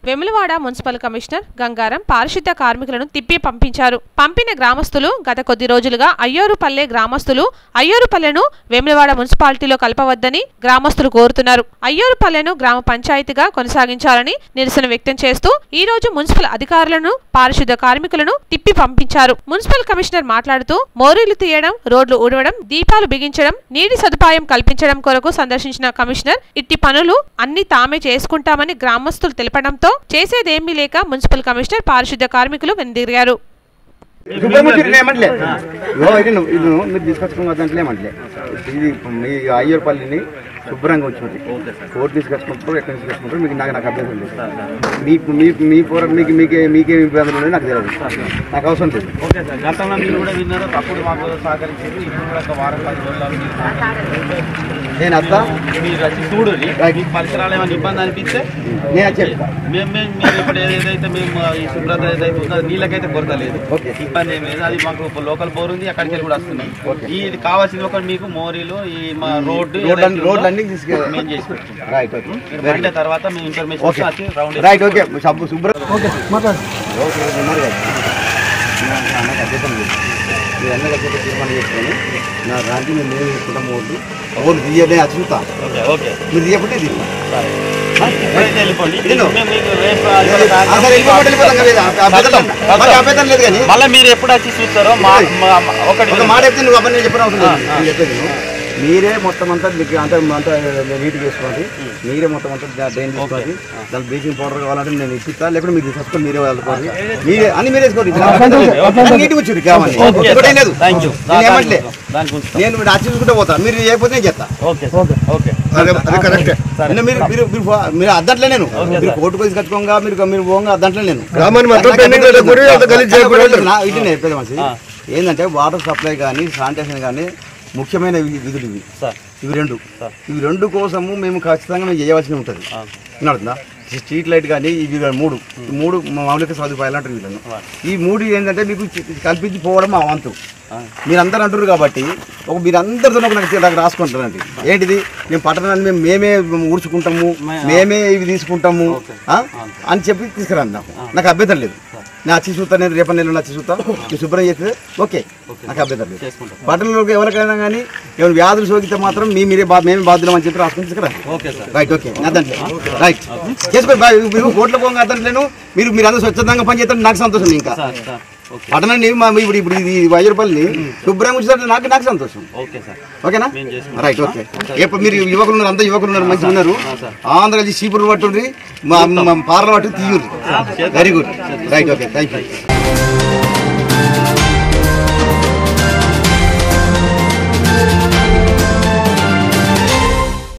Vemulawada municipal commissioner Gangaram పారిశుద్ధ కార్మికులను తిప్పి పంపించారు పంపిన గ్రామస్తులు గత కొద్ది రోజులుగా అయ్యోరుపల్లె గ్రామస్తులు అయ్యోరుపల్లెను వేములవాడ మున్సిపాలిటీలో కలపవద్దని గ్రామస్తులు కోరుతున్నారు అయ్యోరుపల్లెను గ్రామ పంచాయతీగా కొనసాగించాలని నిరసన వ్యక్తం చేస్తూ ఈ రోజు మున్సిపల్ అధికారులను పారిశుద్ధ కార్మికులను తిప్పి పంపించారు మున్సిపల్ కమిషనర్ మాట్లాడుతూ మోరీలు తీయడం రోడ్లు ఊడవడం దీపాలు బిగించడం నీటి సదుపాయం కల్పించడం కొరకు సందర్శించిన కమిషనర్ ఇట్టి పనులు అన్ని తామే చేసుకుంటామని గ్రామస్తులు తెలపడంతో చేసేదేమీ లేక మున్సిపల్ కమిషనర్ పారిశుద్ధ కార్మికులు వెనుదిరిగారు సుబ్రహ్మణ్యం ఏమంటలే ఇగో ఇది నువ్వు ఇది నువ్వు మీరు తీసుకొచ్చుకున్న దాంట్లో ఏమంటలే ఇది మీ అయ్యూరుపల్లిని శుభ్రంగా వచ్చింది కోర్టు తీసుకొచ్చుకుంటారు ఎక్కడ తీసుకొచ్చుకుంటారు మీకు నాకు నాకు అభ్యంతరం లేదు మీ మీ మీ పూర మీకు మీకే మీకేం ఇబ్బందులు ఉన్నాయో నాకు తెలియదు నాకు అవసరం లేదు ఓకే సార్ గతంలో మీరు కూడా విన్నారు అప్పుడు మాకు సహకరించారు ఇప్పుడు కూడా ఒక వారం పది రోజులు నేను వస్తా మీరు వచ్చి చూడు మీకు పరిసరాలు ఏమైనా ఇబ్బంది అనిపిస్తే నేను వచ్చి చెప్తా మేము మేము మీరు ఇప్పుడు ఏదైతే మేము ఈ శుభ్రత ఏదైతే ఉందో నీళ్ళకైతే కొరత లేదు ఓకే. ఇబ్బంది ఏం లేదు అది మాకు లోకల్ బోర్ ఉంది అక్కడికి వెళ్ళి కూడా వస్తున్నాయి ఈ ఇది కావాల్సింది ఒక మీకు మోరీలు ఈ మా రోడ్డు రోడ్లన్నీ రోడ్లన్నీ తీసుకు మేము చేసి పెట్టుకుంటాం రైట్ ఓకే మీరు పండే తర్వాత మేము ఇన్ఫర్మేషన్ ఓకే. వచ్చి రౌండ్ రైట్ ఓకే సబ్బు శుభ్రం ఓకే మాట్లాడు ఉన్నారు కదా నాకు అభ్యంతరం లేదు మీరు అన్న కలిసి తీర్మానం చేసుకొని నా రాంటి మేము మేము తీసుకుంటాం ఓట్లు ఓట్లు తీయదే అచ్చుతా ఓకే ఓకే మీరు తీయకుంటే తీసుకో సరే అయితే వెళ్ళిపోండి ఇదిగో. మేము మీకు రేపు అసలు వెళ్ళిపోమంటే వెళ్ళిపోతాం కదా అభ్యంతరం మాకు అభ్యంతరం లేదు కానీ మళ్ళీ మీరు ఎప్పుడు వచ్చి చూస్తారో మా మా- మా- ఒకటి ఒక మాట చెప్తే నువ్వు అబ్బాయి నేను చెప్పిన అవసరం లేదు నేను చెప్పేది నువ్వు. మీరే మొత్తం అంతా మీకు అంతా అంతా నీట్గా వేసుకోండి మీరే మొత్తం అంతా డ్రైన్ చేసుకోండి దాని బ్లీచింగ్ పౌడర్ కావాలంటే నేను ఇప్పిస్తా లేకపోతే మీరు తీసుకొని మీరే వాళ్ళుకోండి మీరే అన్ని మీరే వేసుకోండి నీట్గా వచ్చి కావాలి ఒకటే లేదు థ్యాంక్ యూ నేను ఏమంటలే దానికి ఉంచుతాం నేను మీరు చూసుకుంటే పోతా మీరు చేయకపోతే నేను చెప్తా ఓకే ఓకే అదే అదే కరెక్టే నిన్న మీరు మీరు మీరు ఫో- మీరు అద్దంట్లో నేను మీరు కోర్టుకు తీసుకు కట్టుకోగా మీరు మీరు పోగా అద్దంట్లో నేను గ్రామాన్ని మొత్తం పెండింగ్ పెట్టకూడదు, అంత గలీజ్ చేయకూడదు. నా- ఇది నేను చెప్పేది మనిషి ఏంటంటే వాటర్ సప్లై కానీ శానిటేషన్ కానీ ముఖ్యమైన వి- విధులు ఇవి సార్ ఇవి రెండు ఇవి రెండు కోసము మేము ఖచ్చితంగా మేము చేయవలసి ఉంటుంది వినడుతుందా స్ట్రీట్ లైట్ కానీ ఇవి మూడు ఈ మూడు మౌలిక సదుపాయాలు అంటారు వీళ్ళను ఈ మూడు ఏంటంటే మీకు చి- కల్పించి పోవడం మా వంతు మీరందరూ అంటారు కాబట్టి ఒక మీరందరితో ఒక నాకు నాకు రాసుకుంటారండి ఏంటిది మేము పట్టణాన్ని మేము మేమే ఊడ్చుకుంటాము మేమే ఇవి తీసుకుంటాము ఆ? అని చెప్పి తీసుకురండి నాకు నాకు అభ్యంతరం లేదు నా వచ్చి చూస్తా నేను రేపటి నెలలో వచ్చి చూస్తా మీరు శుభ్రం చేస్తే ఓకే నాకు అభ్యంతరం లేదు పట్టణంలోకి ఎవరికైనా కానీ ఏమైనా వ్యాధులు సోకితే మాత్రం మీ మీరే బా మేమే బాధ్యులం అని చెప్పి రాసుకుని తీసుకురా ఓకే సార్ రైట్ ఓకే అదంటే రైట్ చేసుకోండి బాయ్ మీరు కోట్ల పోగా అదంట్లేను మీరు మీరు అందరూ స్వచ్ఛందంగా పని చేస్తారు నాకు సంతోషం ఇంకా సార్ సార్ ఓకే పట్టణాన్ని మా ఇప్పుడు ఇప్పుడు ఇది వైద్యపల్లిని శుభ్రంగా ఉంచుతారంటే నాకు నాకు సంతోషం ఓకే సార్ ఓకేనా మేము చేసుకుంటాం. రైట్ ఓకే ఎప్పుడు మీరు యువకులు ఉన్నారు అంతా యువకులు ఉన్నారు మంచిగా ఉన్నారు సార్. ఆంధ్ర కలిసి చీపురు పట్టుండ్రి మా మా పార్ల పట్టు తీయుర్రి very good right okay thank you